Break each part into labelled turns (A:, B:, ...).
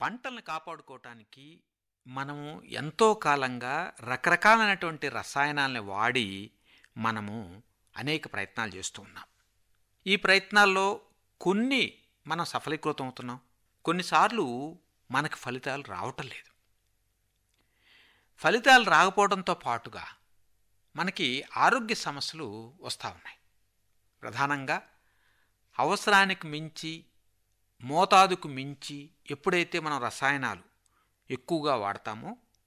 A: పంటలను కాపాడుకోవటానికి మనము ఎంతో కాలంగా రకరకాలైనటువంటి రసాయనాలని వాడి మనము అనేక ప్రయత్నాలు చేస్తూ ఉన్నాం ఈ ప్రయత్నాల్లో కొన్ని మనం సఫలీకృతం అవుతున్నాం కొన్నిసార్లు మనకు ఫలితాలు రావటం లేదు ఫలితాలు రాకపోవడంతో పాటుగా మనకి ఆరోగ్య సమస్యలు వస్తూ ఉన్నాయి ప్రధానంగా అవసరానికి మించి మోతాదుకు మించి ఎప్పుడైతే మనం రసాయనాలు ఎక్కువగా వాడతామో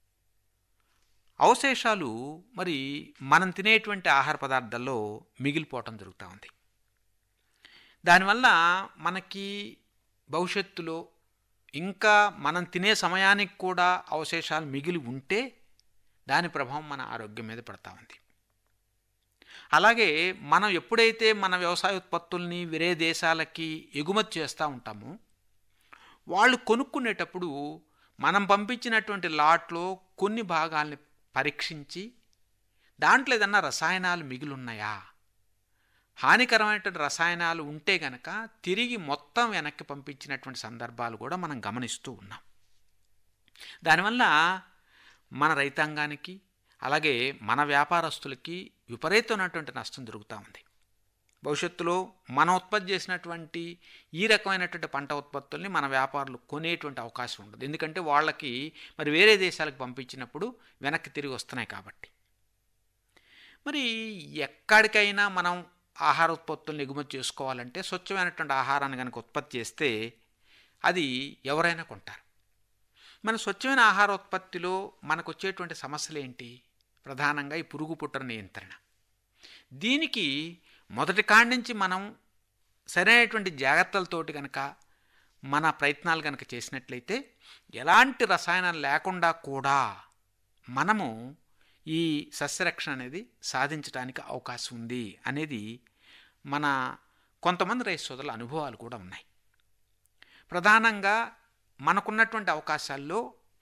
A: అవశేషాలు మరి మనం తినేటువంటి ఆహార పదార్థాల్లో మిగిలిపోవటం జరుగుతూ ఉంది దానివల్ల మనకి భవిష్యత్తులో ఇంకా మనం తినే సమయానికి కూడా అవశేషాలు మిగిలి ఉంటే దాని ప్రభావం మన ఆరోగ్యం మీద పడతా ఉంది అలాగే మనం ఎప్పుడైతే మన వ్యవసాయ ఉత్పత్తుల్ని వేరే దేశాలకి ఎగుమతి చేస్తూ ఉంటామో వాళ్ళు కొనుక్కునేటప్పుడు మనం పంపించినటువంటి లాట్లో కొన్ని భాగాల్ని పరీక్షించి దాంట్లో ఏదన్నా రసాయనాలు మిగిలిన్నాయా హానికరమైనటువంటి రసాయనాలు ఉంటే గనక తిరిగి మొత్తం వెనక్కి పంపించినటువంటి సందర్భాలు కూడా మనం గమనిస్తూ ఉన్నాం దానివల్ల మన రైతాంగానికి అలాగే మన వ్యాపారస్తులకి విపరీతమైనటువంటి నష్టం జరుగుతూ ఉంది భవిష్యత్తులో మనం ఉత్పత్తి చేసినటువంటి ఈ రకమైనటువంటి పంట ఉత్పత్తుల్ని మన వ్యాపారులు కొనేటువంటి అవకాశం ఉండదు ఎందుకంటే వాళ్ళకి మరి వేరే దేశాలకు పంపించినప్పుడు వెనక్కి తిరిగి వస్తున్నాయి కాబట్టి మరి ఎక్కడికైనా మనం ఆహార ఉత్పత్తులను ఎగుమతి చేసుకోవాలంటే స్వచ్ఛమైనటువంటి ఆహారాన్ని కనుక ఉత్పత్తి చేస్తే అది ఎవరైనా కొంటారు మన స్వచ్ఛమైన ఆహార ఉత్పత్తిలో మనకు వచ్చేటువంటి సమస్యలు ఏంటి ప్రధానంగా ఈ పురుగు పుట్ర నియంత్రణ దీనికి మొదటి కాడి నుంచి మనం సరైనటువంటి జాగ్రత్తలతోటి కనుక మన ప్రయత్నాలు కనుక చేసినట్లయితే ఎలాంటి రసాయనాలు లేకుండా కూడా మనము ఈ సస్యరక్షణ అనేది సాధించడానికి అవకాశం ఉంది అనేది మన కొంతమంది రైతు సోదరుల అనుభవాలు కూడా ఉన్నాయి ప్రధానంగా మనకున్నటువంటి అవకాశాల్లో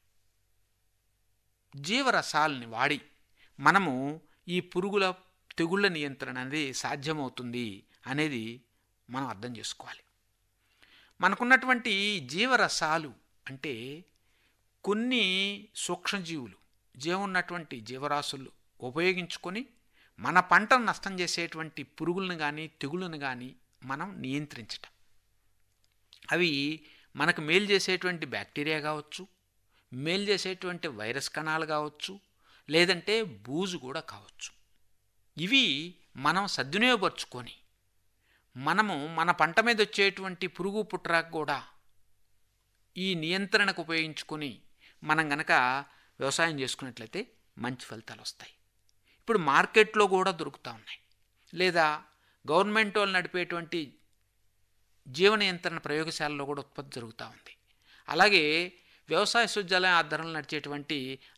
A: జీవరసాలని వాడి మనము ఈ పురుగుల తెగుళ్ళ నియంత్రణ అనేది సాధ్యమవుతుంది అనేది మనం అర్థం చేసుకోవాలి మనకున్నటువంటి జీవరసాలు అంటే కొన్ని సూక్ష్మజీవులు జీవున్నటువంటి జీవరాశులు ఉపయోగించుకొని మన పంటను నష్టం చేసేటువంటి పురుగులను కానీ తెగుళ్ళను కానీ మనం నియంత్రించటం అవి మనకు మేలు చేసేటువంటి బ్యాక్టీరియా కావచ్చు మేలు చేసేటువంటి వైరస్ కణాలు కావచ్చు లేదంటే బూజు కూడా కావచ్చు ఇవి మనం సద్వినియోగపరుచుకొని మనము మన పంట మీద వచ్చేటువంటి పురుగు పుట్రాకు కూడా ఈ నియంత్రణకు ఉపయోగించుకొని మనం గనక వ్యవసాయం చేసుకున్నట్లయితే మంచి ఫలితాలు వస్తాయి ఇప్పుడు మార్కెట్లో కూడా దొరుకుతూ ఉన్నాయి లేదా గవర్నమెంట్ వాళ్ళు నడిపేటువంటి జీవ నియంత్రణ ప్రయోగశాలలో కూడా ఉత్పత్తి జరుగుతూ ఉంది అలాగే వ్యవసాయ విశ్వవిద్యాలయం ఆధ్వర్యంలో నడిచేటువంటి